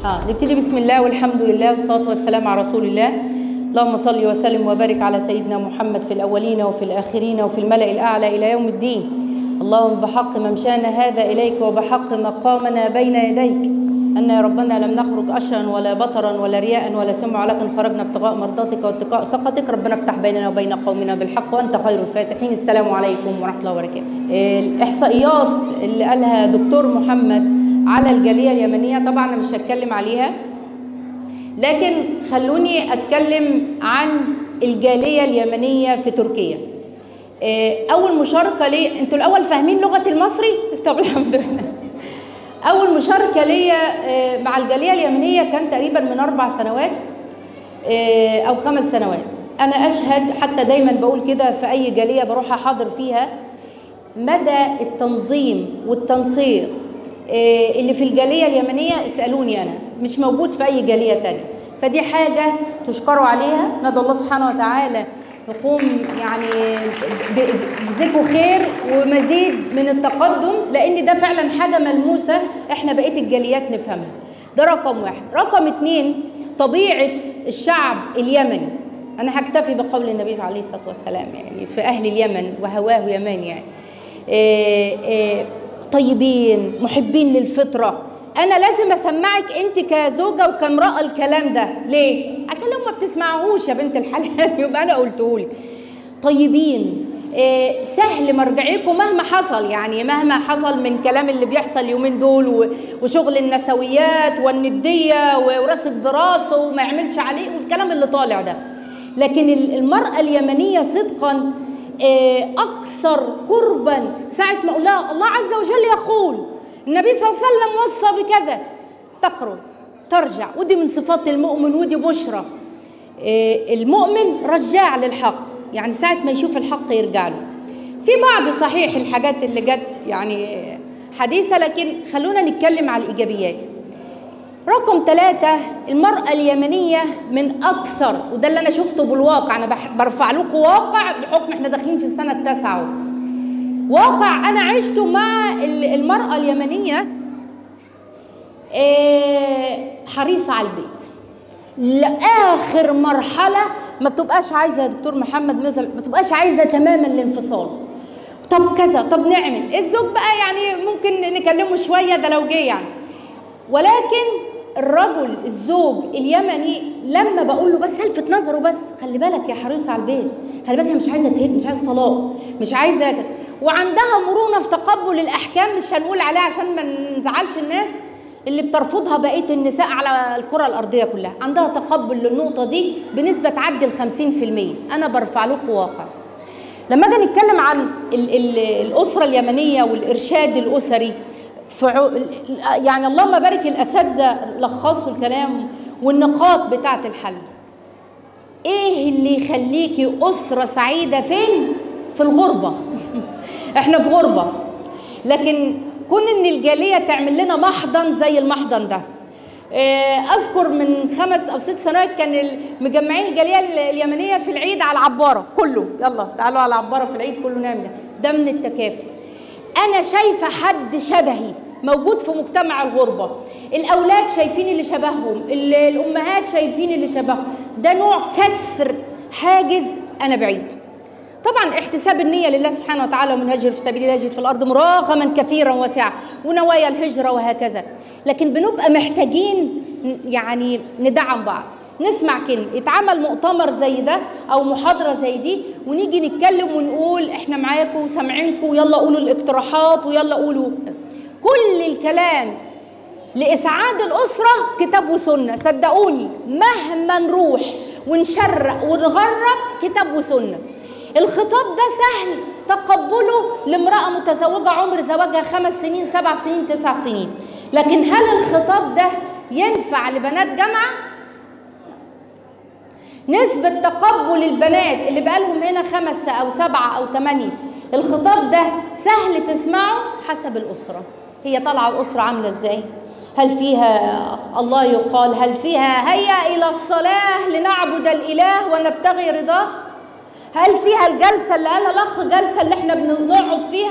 اه نبتدي بسم الله والحمد لله والصلاه والسلام على رسول الله اللهم صل وسلم وبارك على سيدنا محمد في الاولين وفي الاخرين وفي الملا الاعلى الى يوم الدين اللهم بحق ممشانا هذا اليك وبحق مقامنا بين يديك ان يا ربنا لم نخرج اشرا ولا بطرا ولا رياء ولا سمع ولكن خرجنا ابتغاء مرضاتك واتقاء سخطك ربنا افتح بيننا وبين قومنا بالحق وانت خير الفاتحين السلام عليكم ورحمه الله وبركاته الاحصائيات اللي قالها دكتور محمد على الجاليه اليمنيه طبعا انا مش هتكلم عليها لكن خلوني اتكلم عن الجاليه اليمنيه في تركيا اول مشاركه لي انتوا الاول فاهمين لغه المصري طب الحمد لله اول مشاركه ليا مع الجاليه اليمنيه كان تقريبا من اربع سنوات او خمس سنوات انا اشهد حتى دايما بقول كده في اي جاليه بروح احاضر فيها مدى التنظيم والتنصير اللي في الجاليه اليمنيه اسالوني انا مش موجود في اي جاليه تانية فدي حاجه تشكروا عليها ندعو الله سبحانه وتعالى نقوم يعني بذكر خير ومزيد من التقدم لان ده فعلا حاجه ملموسه احنا بقيه الجاليات نفهمها ده رقم واحد رقم اتنين طبيعه الشعب اليمني انا هكتفي بقول النبي عليه الصلاه والسلام يعني في اهل اليمن وهواه يماني يعني إيه إيه طيبين محبين للفطره انا لازم اسمعك انت كزوجه وكامراه الكلام ده ليه عشان لو ما بتسمعوهوش يا بنت الحلال يبقى انا قلته لك طيبين إيه سهل مرجعيكم مهما حصل يعني مهما حصل من كلام اللي بيحصل اليومين دول وشغل النسويات والنديه وراسك براسه وما يعملش عليه والكلام اللي طالع ده لكن المراه اليمنيه صدقا اكثر قربا ساعه ما اقول لها الله عز وجل يقول النبي صلى الله عليه وسلم وصى بكذا تقرب ترجع ودي من صفات المؤمن ودي بشرى المؤمن رجاع للحق يعني ساعة ما يشوف الحق يرجع له في بعض صحيح الحاجات اللي جت يعني حديثة لكن خلونا نتكلم على الإيجابيات رقم ثلاثة المرأة اليمنية من أكثر وده اللي أنا شفته بالواقع أنا برفع لكم واقع بحكم إحنا داخلين في السنة التاسعة واقع أنا عشته مع المرأة اليمنية حريصة على البيت لآخر مرحلة ما بتبقاش عايزة يا دكتور محمد نزل ما بتبقاش عايزة تماما الانفصال طب كذا طب نعمل الزوج بقى يعني ممكن نكلمه شوية ده لو جه يعني ولكن الرجل الزوج اليمني لما بقول له بس الفت نظره بس خلي بالك يا حريص على البيت خلي بالك هي مش عايزه تهد مش عايزه طلاق مش عايزه وعندها مرونه في تقبل الاحكام مش هنقول عليها عشان ما نزعلش الناس اللي بترفضها بقيه النساء على الكره الارضيه كلها عندها تقبل للنقطه دي بنسبه تعدي ال 50% انا برفع لكم واقع لما اجي نتكلم عن ال ال الاسره اليمنيه والارشاد الاسري يعني اللهم بارك الاساتذه لخصوا الكلام والنقاط بتاعه الحل ايه اللي يخليكي اسره سعيده فين في الغربه احنا في غربه لكن كون ان الجاليه تعمل لنا محضن زي المحضن ده اذكر من خمس او ست سنوات كان مجمعين الجاليه اليمنيه في العيد على العباره كله يلا تعالوا على العباره في العيد كله نعمل ده ده من التكافل انا شايفه حد شبهي موجود في مجتمع الغربة الأولاد شايفين اللي شبههم الأمهات شايفين اللي شبههم ده نوع كسر حاجز أنا بعيد طبعا احتساب النية لله سبحانه وتعالى ومن هجر في سبيل الله يجد في الأرض مراغما كثيرا واسعا ونوايا الهجرة وهكذا لكن بنبقى محتاجين يعني ندعم بعض نسمع كلمة يتعمل مؤتمر زي ده أو محاضرة زي دي ونيجي نتكلم ونقول إحنا معاكم وسامعينكم ويلا قولوا الاقتراحات ويلا قولوا كل الكلام لإسعاد الأسرة كتاب وسنة صدقوني مهما نروح ونشرق ونغرب كتاب وسنة الخطاب ده سهل تقبله لامرأة متزوجة عمر زواجها خمس سنين سبع سنين تسع سنين لكن هل الخطاب ده ينفع لبنات جامعة؟ نسبة تقبل البنات اللي بقالهم هنا خمس أو سبعة أو ثمانية الخطاب ده سهل تسمعه حسب الأسرة هي طالعة الأسرة عاملة إزاي؟ هل فيها الله يقال هل فيها هيا إلى الصلاة لنعبد الإله ونبتغي رضاه؟ هل فيها الجلسة اللي قالها الأخ جلسة اللي احنا بنقعد فيها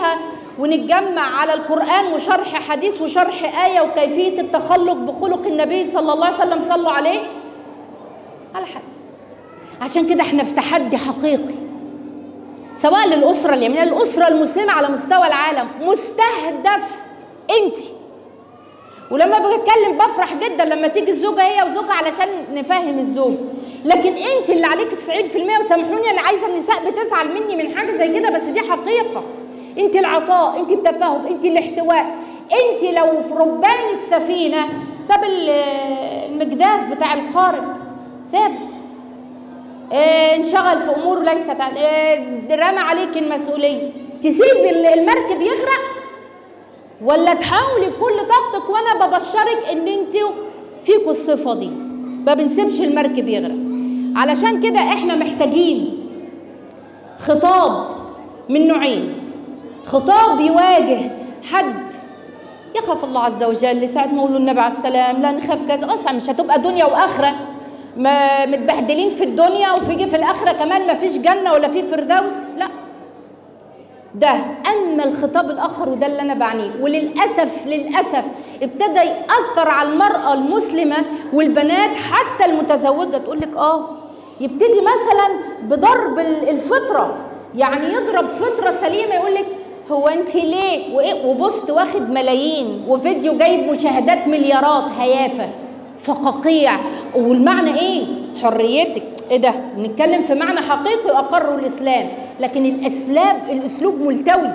ونتجمع على القرآن وشرح حديث وشرح آية وكيفية التخلق بخلق النبي صلى الله عليه وسلم صلوا عليه على حسب عشان كده احنا في تحدي حقيقي سواء للأسرة اليمنية الأسرة المسلمة على مستوى العالم مستهدف انت ولما بتكلم بفرح جدا لما تيجي الزوجة هي وزوجها علشان نفهم الزوج لكن انت اللي عليك 90% وسامحوني انا عايزه النساء بتزعل مني من حاجه زي كده بس دي حقيقه انت العطاء انت التفاهم انت الاحتواء انت لو في ربان السفينه ساب المجداف بتاع القارب ساب اه انشغل في امور ليست اه رمى عليك المسؤوليه تسيب المركب يغرق ولا تحاولي بكل طاقتك وانا ببشرك ان انتوا فيكوا الصفه دي ما بنسيبش المركب يغرق علشان كده احنا محتاجين خطاب من نوعين خطاب يواجه حد يخاف الله عز وجل ساعة ما يقولوا النبي عليه السلام لا نخاف كذا اصلا مش هتبقى دنيا واخره ما متبهدلين في الدنيا وفي في الاخره كمان ما فيش جنه ولا في فردوس لا ده اما الخطاب الاخر وده اللي انا بعنيه وللاسف للاسف ابتدى ياثر على المراه المسلمه والبنات حتى المتزوجه تقول لك اه يبتدي مثلا بضرب الفطره يعني يضرب فطره سليمه يقول لك هو انت ليه وايه وبوست واخد ملايين وفيديو جايب مشاهدات مليارات هيافه فقاقيع والمعنى ايه حريتك ايه ده بنتكلم في معنى حقيقي اقره الاسلام لكن الاسلام الاسلوب ملتوي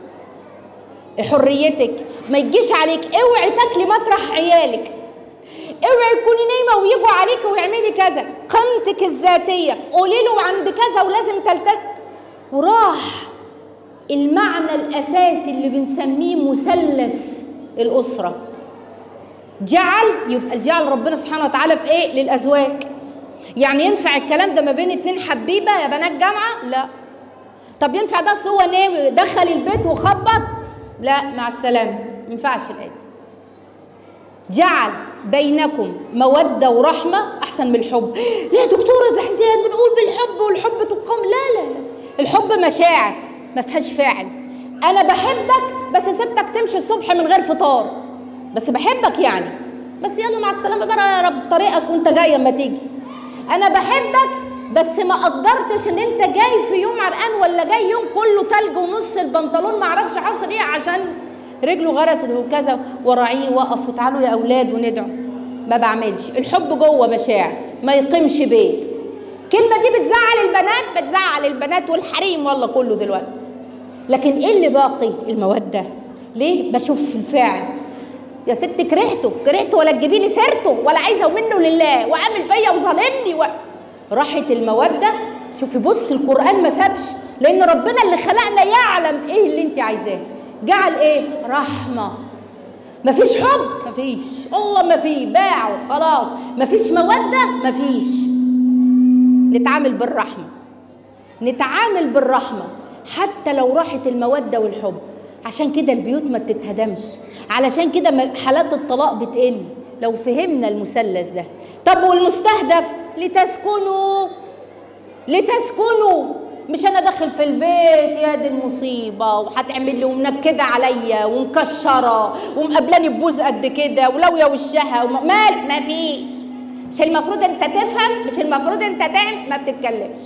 حريتك ما يجيش عليك اوعي تاكلي مطرح عيالك اوعي تكوني نايمه ويجوا عليك ويعملي كذا قيمتك الذاتيه قولي له عند كذا ولازم تلتزم وراح المعنى الاساسي اللي بنسميه مثلث الاسره جعل يبقى جعل ربنا سبحانه وتعالى في ايه للازواج يعني ينفع الكلام ده ما بين اتنين حبيبه يا بنات جامعه لا طب ينفع ده هو ناوي دخل البيت وخبط لا مع السلامه ما ينفعش الايه جعل بينكم مودة ورحمة أحسن من الحب لا يا دكتورة ده احنا بنقول بالحب والحب تقام لا لا لا الحب مشاعر ما فيهاش فعل أنا بحبك بس سبتك تمشي الصبح من غير فطار بس بحبك يعني بس يلا مع السلامة بقى يا رب طريقك وانت جاي اما تيجي أنا بحبك بس ما قدرتش ان انت جاي في يوم عرقان ولا جاي يوم كله تلج ونص البنطلون ما اعرفش حصل ايه عشان رجله غرست وكذا وراعيه وقف وتعالوا يا اولاد وندعو ما بعملش الحب جوه مشاعر ما يقيمش بيت الكلمه دي بتزعل البنات بتزعل البنات والحريم والله كله دلوقتي لكن ايه اللي باقي الموده ليه بشوف الفعل يا ست كرهته كرهته ولا تجيبي لي سيرته ولا عايزه منه لله وعامل فيا وظالمني و... راحت الموده شوفي بص القران ما سابش لان ربنا اللي خلقنا يعلم ايه اللي انت عايزاه جعل ايه رحمه مفيش حب مفيش الله ما في باع خلاص مفيش موده مفيش نتعامل بالرحمه نتعامل بالرحمه حتى لو راحت الموده والحب عشان كده البيوت ما بتتهدمش علشان كده حالات الطلاق بتقل لو فهمنا المثلث ده طب والمستهدف لتسكنوا لتسكنوا مش انا داخل في البيت يا دي المصيبه وهتعمل لي ومنكده عليا ومكشره ومقابلاني ببوز قد كده ولويه وشها وم... مال مفيش مش المفروض انت تفهم مش المفروض انت تعمل ما بتتكلمش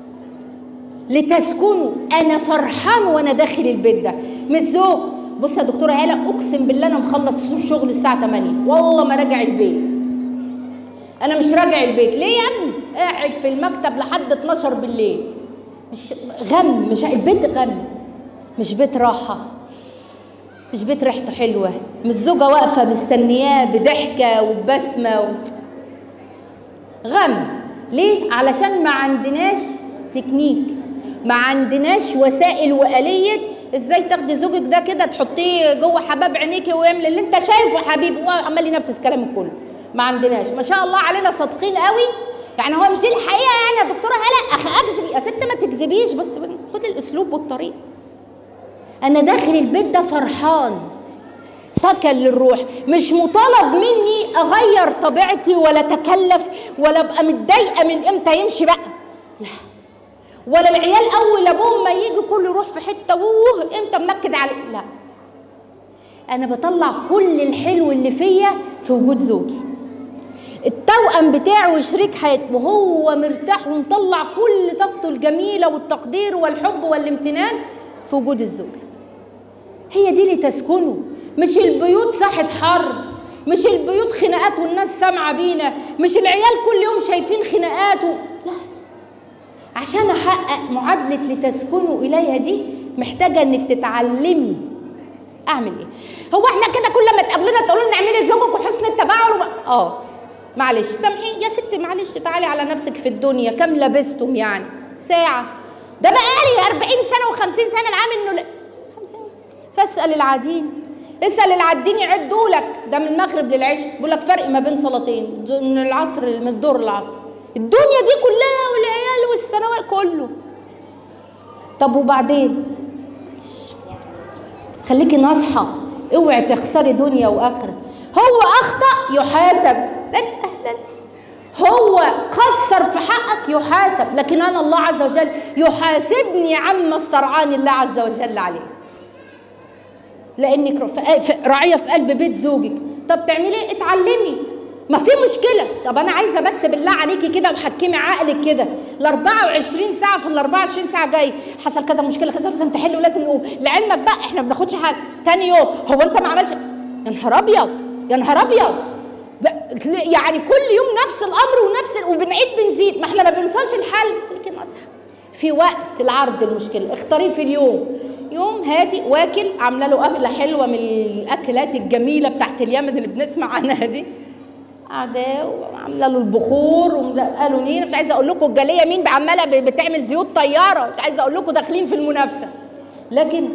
لتسكنوا انا فرحان وانا داخل البيت ده مش زوج بص يا دكتوره هاله اقسم بالله انا مخلص الشغل الساعه 8 والله ما راجع البيت انا مش راجع البيت ليه يا ابني قاعد في المكتب لحد 12 بالليل مش غم مش البيت غم مش بيت راحه مش بيت ريحته حلوه مش زوجه واقفه مستنياه بضحكه وبسمه و... غم ليه علشان ما عندناش تكنيك ما عندناش وسائل واليه ازاي تاخدي زوجك ده كده تحطيه جوه حباب عينيكي ويعمل اللي انت شايفه حبيبي هو عمال ينفذ كلامك كله ما عندناش ما شاء الله علينا صادقين قوي يعني هو مش دي الحقيقه يعني يا دكتوره هلا اخ اكذب يا ست ما تكذبيش بس خدي الاسلوب والطريق انا داخل البيت ده فرحان سكن للروح مش مطالب مني اغير طبيعتي ولا اتكلف ولا ابقى متضايقه من امتى يمشي بقى لا ولا العيال اول ابوهم ما يجي كله يروح في حته ووه امتى منكد على عليه لا انا بطلع كل الحلو اللي فيا في وجود زوجي التوأم بتاعه وشريك حياته وهو مرتاح ومطلع كل طاقته الجميلة والتقدير والحب والامتنان في وجود الزوج هي دي اللي تسكنه مش البيوت ساحة حرب مش البيوت خناقات والناس سامعة بينا مش العيال كل يوم شايفين خناقات و... لا عشان احقق معادلة لتسكنوا اليها دي محتاجة انك تتعلمي اعمل ايه هو احنا كده كل ما تقابلونا تقولوا لنا اعملي لزوجك وحسن التباعد وب... اه معلش سامحيني يا ستي معلش تعالي على نفسك في الدنيا كم لبستم يعني ساعة ده بقالي 40 سنة و50 سنة العام انه ل... فاسأل العادين اسأل العادين يعدوا لك ده من المغرب للعشاء بيقول لك فرق ما بين صلاتين من العصر من الظهر للعصر الدنيا دي كلها والعيال والسنوات كله طب وبعدين خليكي ناصحة اوعي تخسري دنيا واخره هو اخطأ يحاسب اهلا اهلا هو قصر في حقك يحاسب لكن انا الله عز وجل يحاسبني عما استرعاني الله عز وجل عليه لانك راعيه في قلب بيت زوجك طب تعملي ايه اتعلمي ما في مشكله طب انا عايزه بس بالله عليكي كده وحكمي عقلك كده ال 24 ساعه في ال 24 ساعه جاي حصل كذا مشكله كذا لازم تحل ولازم نقوم لعلمك بقى احنا ما بناخدش حاجه تاني يوم هو انت ما عملش يا نهار ابيض يا نهار ابيض يعني كل يوم نفس الامر ونفس وبنعيد بنزيد ما احنا ما بنوصلش الحل لكن اصحى في وقت العرض المشكله اختاريه في اليوم يوم هادي واكل عامله له اكله حلوه من الاكلات الجميله بتاعت اليمن اللي بنسمع عنها دي قاعده وعامله له البخور وقالوا مين مش عايزه اقول لكم الجاليه مين عماله بتعمل زيوت طياره مش عايزه اقول لكم داخلين في المنافسه لكن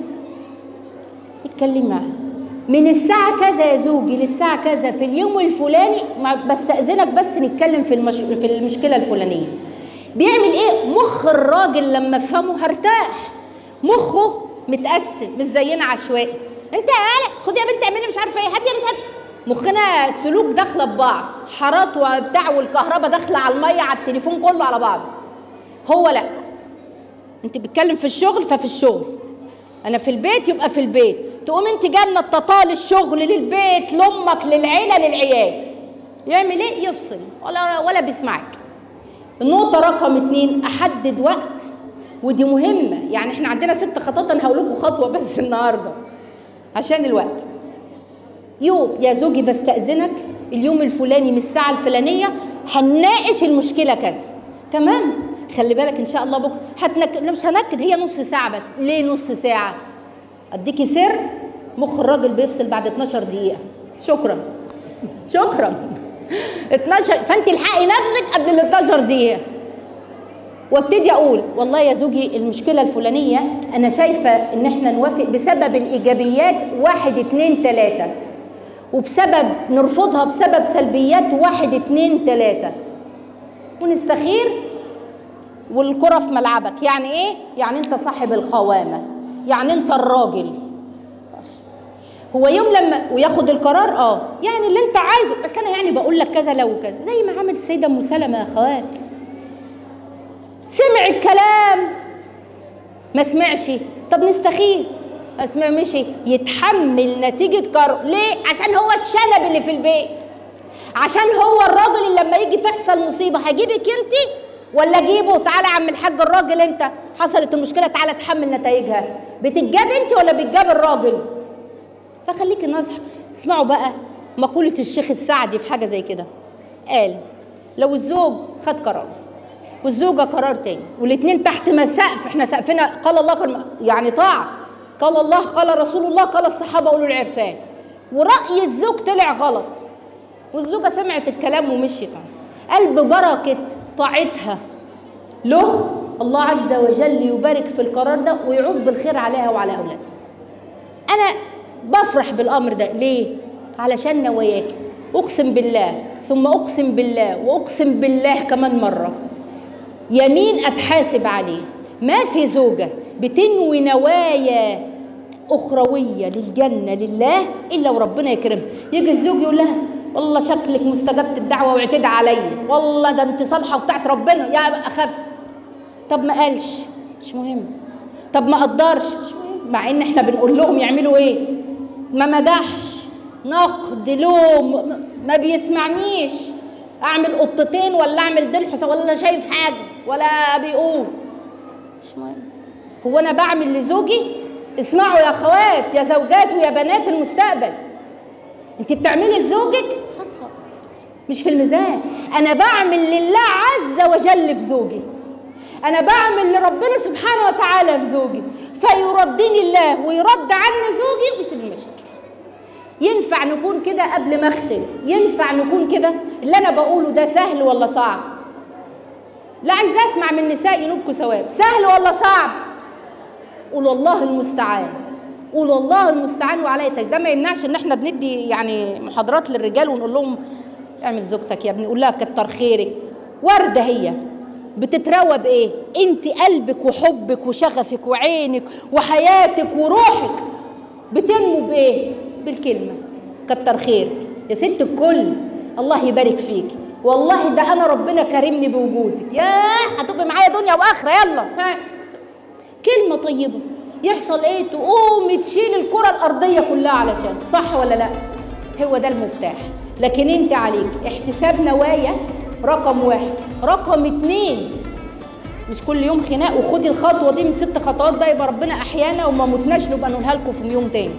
اتكلم معاه من الساعة كذا يا زوجي للساعة كذا في اليوم الفلاني بستأذنك بس نتكلم في المش... في المشكلة الفلانية. بيعمل ايه؟ مخ الراجل لما افهمه هرتاح. مخه متقسم مش زينا عشوائي. انت يا ولد خد يا بنت اعملي مش عارفه ايه هات يا مش عارفه مخنا سلوك داخله ببعض حارات وبتاع والكهرباء داخله على الميه على التليفون كله على بعض هو لا انت بتتكلم في الشغل ففي الشغل انا في البيت يبقى في البيت تقوم انت جنة تطال الشغل للبيت لامك للعيله للعيال يعمل ايه يفصل ولا ولا بيسمعك النقطه رقم اتنين احدد وقت ودي مهمه يعني احنا عندنا ست خطوات انا هقول لكم خطوه بس النهارده عشان الوقت يوم يا زوجي بستأذنك اليوم الفلاني من الساعة الفلانية هنناقش المشكلة كذا تمام خلي بالك ان شاء الله بكره هتنكد مش هنكد هي نص ساعة بس ليه نص ساعة اديكي سر مخ الراجل بيفصل بعد 12 دقيقة شكرا شكرا 12 فانت الحقي نفسك قبل ال 12 دقيقة وابتدي اقول والله يا زوجي المشكله الفلانيه انا شايفه ان احنا نوافق بسبب الايجابيات واحد اتنين تلاته وبسبب نرفضها بسبب سلبيات واحد اتنين تلاته ونستخير والكره في ملعبك يعني ايه يعني انت صاحب القوامه يعني انت الراجل هو يوم لما وياخد القرار اه يعني اللي انت عايزه بس انا يعني بقول لك كذا لو كذا زي ما عملت السيده ام سلمه يا اخوات سمع الكلام ما سمعش طب نستخير اسمع مشي يتحمل نتيجة قرار ليه؟ عشان هو الشنب اللي في البيت عشان هو الراجل اللي لما يجي تحصل مصيبة هجيبك انت ولا اجيبه تعالى يا عم الحاج الراجل انت حصلت المشكلة تعالى تحمل نتائجها بتتجاب انت ولا بتجاب الراجل فخليكي نصح اسمعوا بقى مقولة الشيخ السعدي في حاجة زي كده قال لو الزوج خد قرار والزوجة قرار تاني والاتنين تحت ما سقف احنا سقفنا قال الله قال يعني طاعة قال الله قال رسول الله قال الصحابة أولو العرفان ورأي الزوج طلع غلط والزوجة سمعت الكلام ومشيت قال ببركة طاعتها له الله عز وجل يبارك في القرار ده ويعود بالخير عليها وعلى أولادها أنا بفرح بالأمر ده ليه؟ علشان نواياك أقسم بالله ثم أقسم بالله وأقسم بالله كمان مرة يمين أتحاسب عليه ما في زوجة بتنوي نوايا أخروية للجنة لله إلا وربنا يكرمها يجي الزوج يقول لها والله شكلك مستجبت الدعوة واعتدى عليا والله ده انت صالحة وبتاعت ربنا يا أخاف طب ما قالش مش مهم طب ما قدرش مش مهم مع ان احنا بنقول لهم يعملوا ايه ما مدحش نقد لوم ما بيسمعنيش اعمل قطتين ولا اعمل دلحس ولا شايف حاجه ولا بيقول مش مهم هو انا بعمل لزوجي اسمعوا يا اخوات يا زوجات ويا بنات المستقبل انت بتعملي لزوجك مش في الميزان انا بعمل لله عز وجل في زوجي انا بعمل لربنا سبحانه وتعالى في زوجي فيردني الله ويرد عني زوجي ويسيب المشاكل ينفع نكون كده قبل ما اختم ينفع نكون كده اللي انا بقوله ده سهل ولا صعب لا عايز اسمع من نساء ينوبكوا ثواب سهل ولا صعب قولوا الله المستعان قولوا الله المستعان وعليتك ده ما يمنعش ان احنا بندي يعني محاضرات للرجال ونقول لهم اعمل زوجتك يا ابني قول لها كتر خيرك ورده هي بتتروى بايه انت قلبك وحبك وشغفك وعينك وحياتك وروحك بتنمو بايه بالكلمه كتر خيرك يا ست الكل الله يبارك فيك والله ده انا ربنا كرمني بوجودك ياه هتبقي معايا دنيا واخره يلا ها كلمه طيبه يحصل ايه تقومي تشيل الكره الارضيه كلها علشان صح ولا لا هو ده المفتاح لكن انت عليك احتساب نوايا رقم واحد رقم اتنين مش كل يوم خناق وخدي الخطوه دي من ست خطوات بقى يبقى ربنا احيانا وما متناش نبقى نقولها لكم في يوم تاني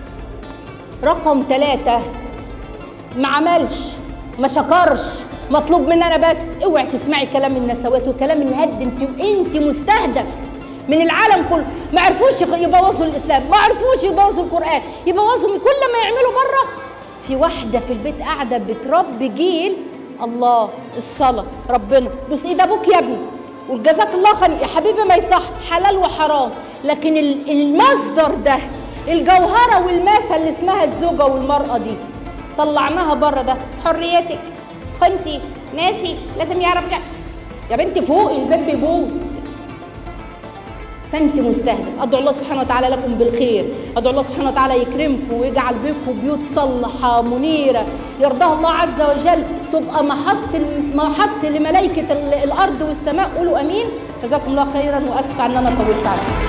رقم ثلاثة ما عملش ما شكرش مطلوب مني انا بس اوعي تسمعي كلام النسوات وكلام الهد انت انت مستهدف من العالم كله ما عرفوش يبوظوا الاسلام ما عرفوش يبوظوا القران يبوظوا كل ما يعملوا بره في واحده في البيت قاعده بتربي جيل الله الصلاه ربنا بص ايد ابوك يا ابني وجزاك الله خير يا حبيبي ما يصح حلال وحرام لكن المصدر ده الجوهره والماسه اللي اسمها الزوجه والمراه دي طلعناها بره ده حريتك قيمتي ناسي لازم يعرف يا بنتي فوقي الباب بيبوظ فانت مستهدف ادعو الله سبحانه وتعالى لكم بالخير ادعو الله سبحانه وتعالى يكرمكم ويجعل بيكم بيوت صلحه منيره يرضاها الله عز وجل تبقى محط محط لملائكه الارض والسماء قولوا امين جزاكم الله خيرا واسف ان انا طولت عليكم